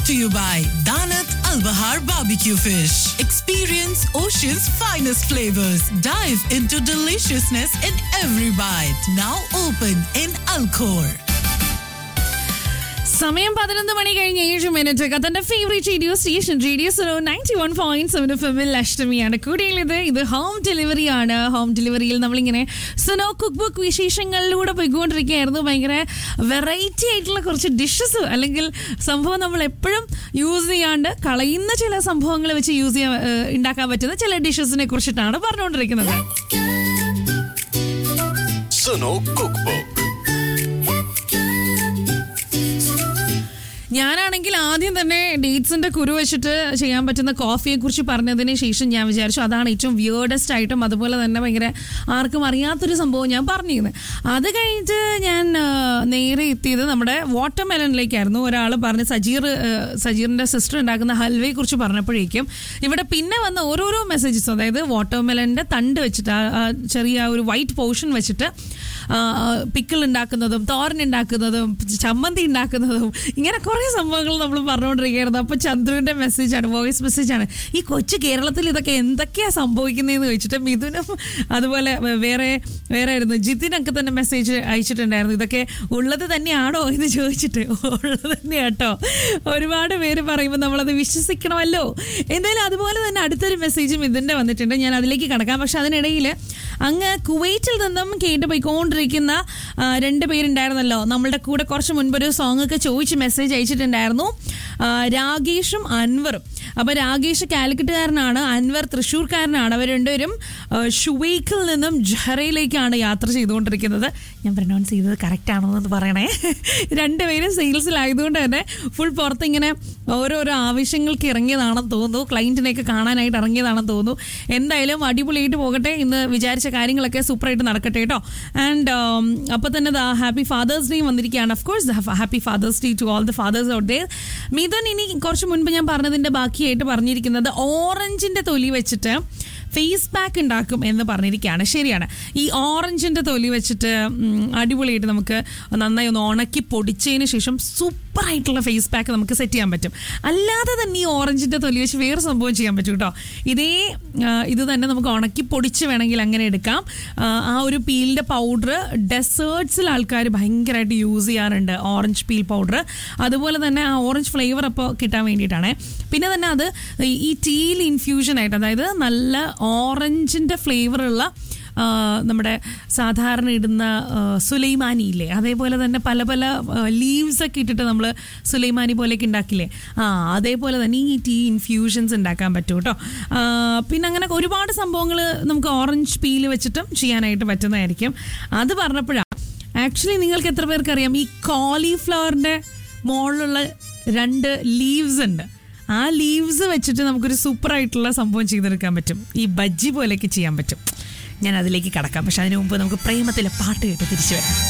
to you by Danat Al Bahar Barbecue Fish. Experience Ocean's finest flavors. Dive into deliciousness in every bite. Now open in Alcor. സമയം പതിനൊന്ന് മണി കഴിഞ്ഞ് ഏഴ് minute കത്തന്റെ favourite radio station radio സോ ninety one point seven ഫിമിൽ അഷ്ടമിയാണ് കൂടിയുള്ളത് ഇത് ഹോം ഡെലിവറി ആണ് ഹോം ഡെലിവറിയിൽ നമ്മളിങ്ങനെ സുനോ കുക്ക് ബുക്ക് വിശേഷങ്ങളിലൂടെ പോയിക്കൊണ്ടിരിക്കുകയായിരുന്നു ഭയങ്കര വെറൈറ്റി ആയിട്ടുള്ള കുറച്ച് ഡിഷസ് അല്ലെങ്കിൽ സംഭവം നമ്മൾ എപ്പോഴും യൂസ് ചെയ്യാണ്ട് കളയുന്ന ചില സംഭവങ്ങൾ വെച്ച് യൂസ് ചെയ്യാൻ ഏഹ്, ഉണ്ടാക്കാൻ പറ്റുന്ന ചില ഡിഷസിനെ കുറിച്ചിട്ടാണ് പറഞ്ഞുകൊണ്ടിരിക്കുന്നത് സുനോ കുക്ക് ബുക്ക് ഞാനാണെങ്കിൽ ആദ്യം തന്നെ ഡേറ്റ്സിന്റെ കുരു വെച്ചിട്ട് ചെയ്യാൻ പറ്റുന്ന കോഫിയെ കുറിച്ച് പറഞ്ഞതിന് ശേഷം ഞാൻ വിചാരിച്ചു അതാണ് ഏറ്റവും വിയേർഡസ്റ്റ് ആയിട്ടും അതുപോലെ തന്നെ ഭയങ്കര ആർക്കും അറിയാത്തൊരു സംഭവം ഞാൻ പറഞ്ഞിരുന്നു അത് കഴിഞ്ഞിട്ട് ഞാൻ ആ, നേരെ എത്തിയത് നമ്മുടെ വാട്ടർ മെലനിലേക്കായിരുന്നു ഒരാൾ പറഞ്ഞ് സജീർ ആ, സജീറിന്റെ സിസ്റ്റർ ഉണ്ടാക്കുന്ന ഹൽവയെ കുറിച്ച് പറഞ്ഞപ്പോഴേക്കും ഇവിടെ പിന്നെ വന്ന ഓരോരോ മെസ്സേജസ് അതായത് വാട്ടർ മെലന്റെ തണ്ട് വെച്ചിട്ട് ആ- ആ ചെറിയ ഒരു വൈറ്റ് പോർഷൻ വെച്ചിട്ട് പിക്കിൾ ഉണ്ടാക്കുന്നതും തോരൻ ഉണ്ടാക്കുന്നതും ചമ്മന്തി ഉണ്ടാക്കുന്നതും ഇങ്ങനെ കുറേ സംഭവങ്ങൾ നമ്മൾ പറഞ്ഞുകൊണ്ടിരിക്കുകയായിരുന്നു അപ്പോൾ ചന്ദ്രുവിൻ്റെ മെസ്സേജാണ് വോയിസ് മെസ്സേജാണ് ഈ കൊച്ചു കേരളത്തിൽ ഇതൊക്കെ എന്തൊക്കെയാ സംഭവിക്കുന്നതെന്ന് ചോദിച്ചിട്ട് മിഥുനും അതുപോലെ വേറെ വേറെ ആയിരുന്നു ജിതിനൊക്കെ തന്നെ മെസ്സേജ് അയച്ചിട്ടുണ്ടായിരുന്നു ഇതൊക്കെ ഉള്ളത് തന്നെയാണോ എന്ന് ചോദിച്ചിട്ട് ഉള്ളത് തന്നെയാട്ടോ ഒരുപാട് പേര് പറയുമ്പോൾ നമ്മളത് വിശ്വസിക്കണമല്ലോ എന്തായാലും അതുപോലെ തന്നെ അടുത്തൊരു മെസ്സേജും ഇതിൻ്റെ വന്നിട്ടുണ്ട് ഞാൻ അതിലേക്ക് കടക്കാം പക്ഷെ അതിനിടയിൽ അങ്ങ് കുവൈറ്റിൽ നിന്നും കേട്ട് പോയിക്കൊണ്ടിരിക്കുന്ന ആ, രണ്ട് പേരുണ്ടായിരുന്നല്ലോ നമ്മളുടെ കൂടെ കുറച്ച് മുൻപ് ഒരു സോങ് ഒക്കെ ചോദിച്ച് മെസ്സേജ് അയച്ചിട്ടുണ്ടായിരുന്നു ആ, രാഗേഷും അൻവറും അപ്പൊ രാഗേഷ് കാലിക്കറ്റുകാരനാണ് അൻവർ തൃശ്ശൂർക്കാരനാണ് അവർ രണ്ടുപേരും ആ, ഷുവൈക്കിൽ നിന്നും ജഹറയിലേക്കാണ് യാത്ര ചെയ്തുകൊണ്ടിരിക്കുന്നത് ഞാൻ പ്രൊനൗൺസ് ചെയ്തത് കറക്റ്റ് ആണോ എന്ന് പറയണേ രണ്ടുപേരും സെയിൽസിലായതുകൊണ്ട് തന്നെ ഫുൾ പുറത്തിങ്ങനെ ഓരോരോ ആവശ്യങ്ങൾക്ക് ഇറങ്ങിയതാണെന്ന് തോന്നുന്നു ക്ലയൻറ്റിനെയൊക്കെ കാണാനായിട്ട് ഇറങ്ങിയതാണെന്ന് തോന്നുന്നു എന്തായാലും അടിപൊളിയായിട്ട് പോകട്ടെ ഇന്ന് വിചാരിച്ച കാര്യങ്ങളൊക്കെ സൂപ്പറായിട്ട് നടക്കട്ടെ കേട്ടോ ആൻഡ് അപ്പോൾ തന്നെ ദാ ഹാപ്പി ഫാദേഴ്സ് ഡേ വന്നിരിക്കുകയാണ് of course happy fathers day to all the fathers out there Mithun ഇനി കുറച്ച് മുൻപ് ഞാൻ പറഞ്ഞതിൻ്റെ ബാക്കിയായിട്ട് പറഞ്ഞിരിക്കുന്നത് ഓറഞ്ചിൻ്റെ തൊലി വെച്ചിട്ട് ഫേസ് പാക്ക് ഉണ്ടാക്കും എന്ന് പറഞ്ഞിരിക്കുകയാണ് ശരിയാണ് ഈ ഓറഞ്ചിൻ്റെ തൊലി വെച്ചിട്ട് ഉം, അടിപൊളിയായിട്ട് നമുക്ക് നന്നായി ഒന്ന് ഉണക്കി പൊടിച്ചതിന് ശേഷം സൂപ്പറായിട്ടുള്ള ഫേസ് പാക്ക് നമുക്ക് സെറ്റ് ചെയ്യാൻ പറ്റും അല്ലാതെ തന്നെ ഈ ഓറഞ്ചിൻ്റെ തൊലി വെച്ച് വേറെ സംഭവം ചെയ്യാൻ പറ്റും കേട്ടോ ഇതേ ആ, ഇത് തന്നെ നമുക്ക് ഉണക്കി പൊടിച്ച് വേണമെങ്കിൽ അങ്ങനെ എടുക്കാം ആ, ആ ഒരു പീലിൻ്റെ പൗഡർ ഡെസേർട്സിൽ ആൾക്കാർ ഭയങ്കരമായിട്ട് യൂസ് ചെയ്യാറുണ്ട് ഓറഞ്ച് പീൽ പൗഡർ അതുപോലെ തന്നെ ആ ഓറഞ്ച് ഫ്ലേവർ അപ്പോൾ കിട്ടാൻ വേണ്ടിയിട്ടാണ് പിന്നെ തന്നെ അത് ഈ ടീൽ ഇൻഫ്യൂഷൻ ആയിട്ട് അതായത് നല്ല ഓറഞ്ചിൻ്റെ ഫ്ലേവറുള്ള ആ, നമ്മുടെ സാധാരണ ഇടുന്ന ആ, സുലൈമാനി ഇല്ലേ അതേപോലെ തന്നെ പല പല ലീവ്സ് ഒക്കെ ഇട്ടിട്ട് നമ്മൾ സുലൈമാനി പോലെയൊക്കെ ഉണ്ടാക്കില്ലേ ആ അതേപോലെ തന്നെ ഈ ടീ ഇൻഫ്യൂഷൻസ് ഉണ്ടാക്കാൻ പറ്റും കേട്ടോ ആ, പിന്നെ അങ്ങനെ ഒരുപാട് സംഭവങ്ങൾ നമുക്ക് ഓറഞ്ച് പീല് വെച്ചിട്ടും ചെയ്യാനായിട്ട് പറ്റുന്നതായിരിക്കും അത് പറഞ്ഞപ്പോഴാണ് ആക്ച്വലി നിങ്ങൾക്ക് എത്ര പേർക്ക് അറിയാം ഈ കോളിഫ്ലവറിൻ്റെ മുകളിലുള്ള രണ്ട് ലീവ്സ് ഉണ്ട് ആ ലീവ്സ് വെച്ചിട്ട് നമുക്കൊരു സൂപ്പർ ആയിട്ടുള്ള സംഭവം ചെയ്തെടുക്കാൻ പറ്റും ഈ ബജ്ജി പോലെയൊക്കെ ചെയ്യാൻ പറ്റും ഞാൻ അതിലേക്ക് കടക്കാം പക്ഷെ അതിനു മുമ്പ് നമുക്ക് പ്രേമത്തിലെ പാട്ട് കേട്ട് തിരിച്ചു വരാം